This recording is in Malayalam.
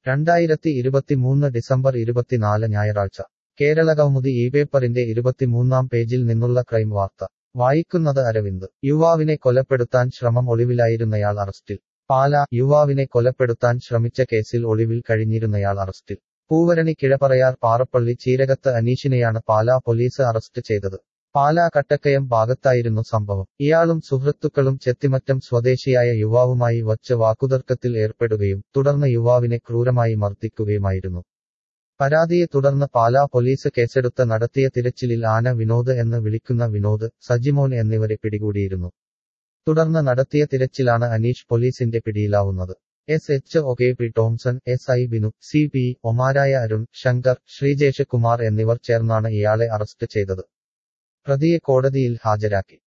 രണ്ടായിരത്തി ഇരുപത്തിമൂന്ന് ഡിസംബർ ഇരുപത്തിനാല് ഞായറാഴ്ച കേരള കൗമുദി ഈ പേപ്പറിന്റെ ഇരുപത്തിമൂന്നാം പേജിൽ നിന്നുള്ള ക്രൈം വാർത്ത വായിക്കുന്നത് അരവിന്ദ് യുവാവിനെ കൊലപ്പെടുത്താൻ ശ്രമം ഒളിവിലായിരുന്നയാൾ അറസ്റ്റിൽ പാല യുവാവിനെ കൊലപ്പെടുത്താൻ ശ്രമിച്ച കേസിൽ ഒളിവിൽ കഴിഞ്ഞിരുന്നയാൾ അറസ്റ്റിൽ പൂവരണി കിഴപറയാർ പാറപ്പള്ളി ചീരകത്ത് അനീഷിനെയാണ് പാലാ പോലീസ് അറസ്റ്റ് ചെയ്തത് പാലാ കട്ടക്കയം ഭാഗത്തായിരുന്നു സംഭവം ഇയാളും സുഹൃത്തുക്കളും ചെത്തിമറ്റം സ്വദേശിയായ യുവാവുമായി വച്ച് വാക്കുതർക്കത്തിൽ ഏർപ്പെടുകയും തുടർന്ന് യുവാവിനെ ക്രൂരമായി മർദ്ദിക്കുകയുമായിരുന്നു പരാതിയെ തുടർന്ന് പാലാ പോലീസ് കേസെടുത്ത് നടത്തിയ തിരച്ചിലിൽ ആന വിനോദ് എന്ന് വിളിക്കുന്ന വിനോദ് സജിമോൻ എന്നിവരെ പിടികൂടിയിരുന്നു തുടർന്ന് നടത്തിയ തിരച്ചിലാണ് അനീഷ് പോലീസിന്റെ പിടിയിലാവുന്നത് S H O K P Tomson S I Binu C P ഒമാരായ അരുൺ ശങ്കർ ശ്രീജേഷ് കുമാർ എന്നിവർ ചേർന്നാണ് ഇയാളെ അറസ്റ്റ് ചെയ്തത് പ്രതിയെ കോടതിയിൽ ഹാജരാക്കി